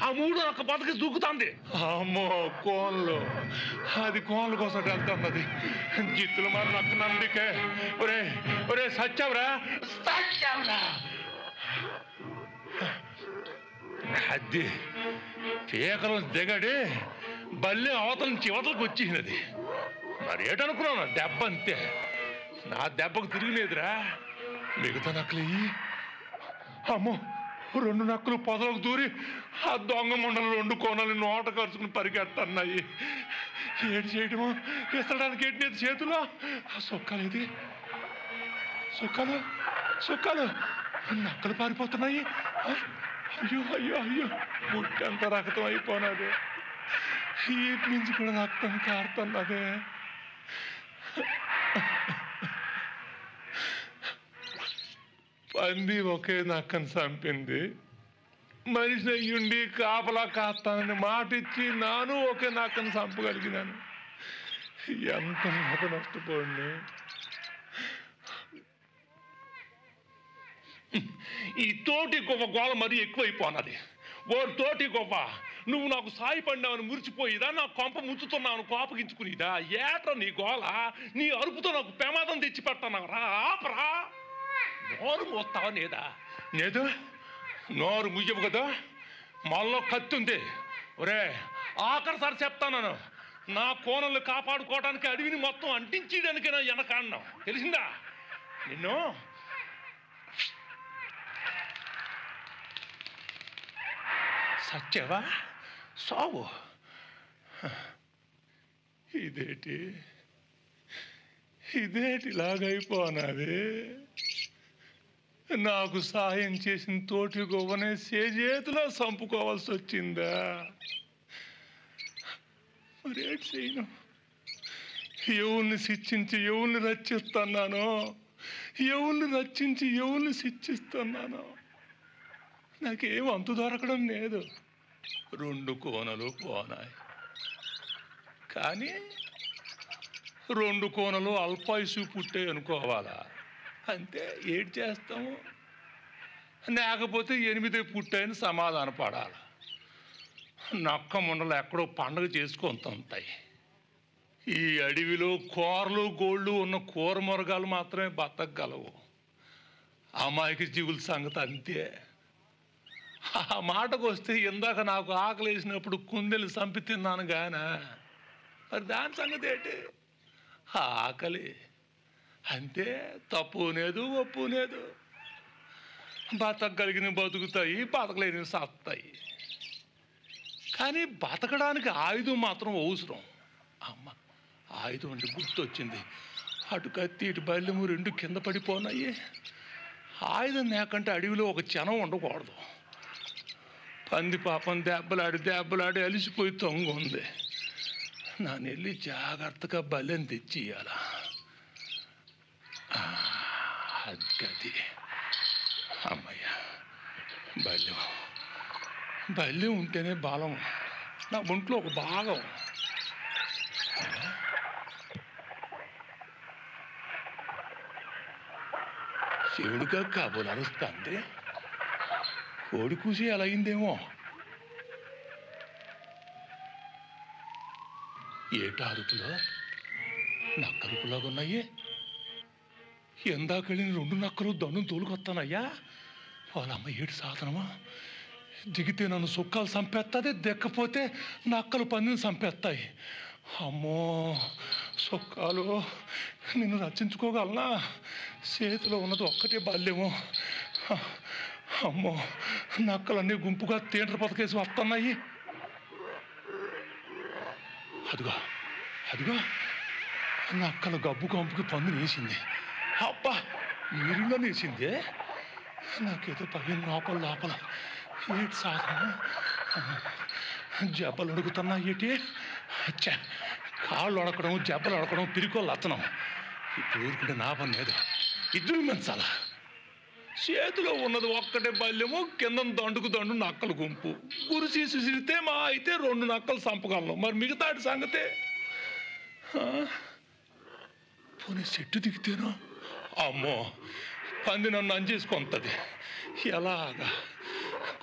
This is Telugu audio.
ఆ మూడో నక్క బతకి దూకుతాంది అమ్మో కోన్లు అది కోన్ల కోసం వెళ్తున్నది జిత్తులు మరి నక్క నందికే ఒరే ఒరే సత్యవరా సత్యవరా అది పీకలు దిగడి బల్లి అవతల చివతలకు వచ్చేసినది మరి ఏటనుకున్నాను దెబ్బ అంతే నా దెబ్బకు తిరిగిలేదురా మిగతా నక్కలు ఇయ్యి అమ్మో రెండు నక్కలు పొదలకు దూరి ఆ దొంగ ముండలు రెండు కోనలు నోట కరుచుకుని పరిగెడుతున్నాయి ఏడు చేయడము ఇస్తడానికి ఏంటి చేతిలో ఆ సొక్కాలు ఇది సుక్కలు సుక్కలు నక్కలు పారిపోతున్నాయి ఆ, అయ్యో అయ్యో అయ్యో ముట్టంత రక్తం అయిపోయినది ఈటి నుంచి కూడా రక్తం కారుతున్నదే పంది ఒకే నక్కను చంపింది మనిషి అయ్యుండి కాపలా కాస్తానని మాట ఇచ్చి నాను ఒకే నక్కను చంపగలిగినాను ఎంత మాట నష్టపోండి ఈ తోటి గొప్ప గోల మరీ ఎక్కువైపోనది ఓ తోటి గొప్ప నువ్వు నాకు సాయి పడినావని మురిచిపోయిదా నా కొంప ముంచుతున్నావు కోపగించుకునిదా ఏట్రా నీ గోల నీ అరుపుతో నాకు ప్రమాదం తెచ్చి పెడతానవరా ఆపరా నోరు మోస్తావా నేదా నేదు నోరు ముయ్యవు కదా మళ్ళీ కత్తి ఉంది ఒరే ఆఖరిసారి చెప్తాను నా కోనలు కాపాడుకోవడానికి అడవిని మొత్తం అంటించేయడానికి నా వెనకాడినాం తెలిసిందా నిన్ను సత్యవా సావు ఇదేటి ఇదేటి ఇలాగైపోనాది నాకు సాయం చేసిన తోటి గొవ్వనే చేతిలో చంపుకోవాల్సి వచ్చిందా మరేటి చేయను ఎవరిని శిక్షించి ఎవరిని రక్షిస్తున్నానో ఎవరిని రక్షించి ఎవరిని శిక్షిస్తున్నానో నాకేం అంతు దొరకడం లేదు రెండు కోనలు పోనాయి కానీ రెండు కోనలు అల్పాయుసు పుట్టాయి అనుకోవాలా అంతే ఏడ్ చేస్తాము లేకపోతే ఎనిమిదే పుట్టాయని సమాధాన పడాలి నక్క ముండలు ఎక్కడో పండగ చేసుకొని ఉంటాయి ఈ అడవిలో కూరలు గోళ్ళు ఉన్న కూర మురగాలు మాత్రమే బతకగలవు అమాయక జీవుల సంగతి అంతే ఆ మాటకు వస్తే ఇందాక నాకు ఆకలి వేసినప్పుడు కుందెలు చంపి తిన్నాను గాన మరి దాని సంగతి ఏంటి ఆ ఆకలి అంతే తప్పు లేదు ఒప్పు లేదు బతకగలిగిన బతుకుతాయి బతకలేని సత్తాయి కానీ బతకడానికి ఆయుధం మాత్రం అవసరం అమ్మ ఆయుధం అంటే గుర్తొచ్చింది అటు కత్తి ఇటు బల్లెము రెండు కింద పడిపోనాయి ఆయుధం లేకంటే అడవిలో ఒక క్షణం ఉండకూడదు పంది పాపం దెబ్బలాడి దెబ్బలాడి అలిసిపోయి తొంగ ఉంది నన్ను వెళ్ళి జాగ్రత్తగా బల్లెని తెచ్చి ఇయ్యాల అది అమ్మయ్య బల్యం బల్యం ఉంటేనే బలం నా ఒంట్లో ఒక భాగం శివుడిగా కాబోలు అరుస్తుంది కోడి కూసి అలా అయిందేమో ఏటా అరుపులో నక్కరుపులాగా ఉన్నాయి ఎందాకెళ్ళిన రెండు నక్కలు దండం తోలుకొస్తానయ్యా వాళ్ళమ్మ ఏడు సాధనమా దిగితే నన్ను సుక్కాలు చంపేస్తుంది దిక్కపోతే నక్కలు పందిని చంపేస్తాయి అమ్మో సుక్కాలు నిన్ను రచించుకోగలనా చేతిలో ఉన్నది ఒక్కటే బాల్యము అమ్మో నక్కలన్నీ గుంపుగా తీండ్ర పతకేసి వస్తున్నాయి అదిగో అదిగో నక్కల గబ్బు కంపుకి పందుని వేసింది అబ్బా ఈరిలో వేసిందే నాకేదో పగిన లోపల లోపల ఏటి సాధన జబ్బలు అడుగుతున్నా ఏటి అచ్చా కాళ్ళు అడకడం జబ్బలు అడకడం పిరికోళ్ళు అత్తనం ఇప్పుడు ఊరుకుంటే నా పని లేదు ఇద్దరు మంచాలా చేతిలో ఉన్నది ఒక్కటే బల్యము కింద దండుకు దండు నక్కల గుంపు గురిసి సుసిరితే మా అయితే రెండు నక్కలు చంపగలను మరి మిగతాటి సంగతే ఆ? పోనీ చెట్టు దిగితేనో అమ్మో పంది నన్ను అంచేసుకుంటుంది ఎలాగా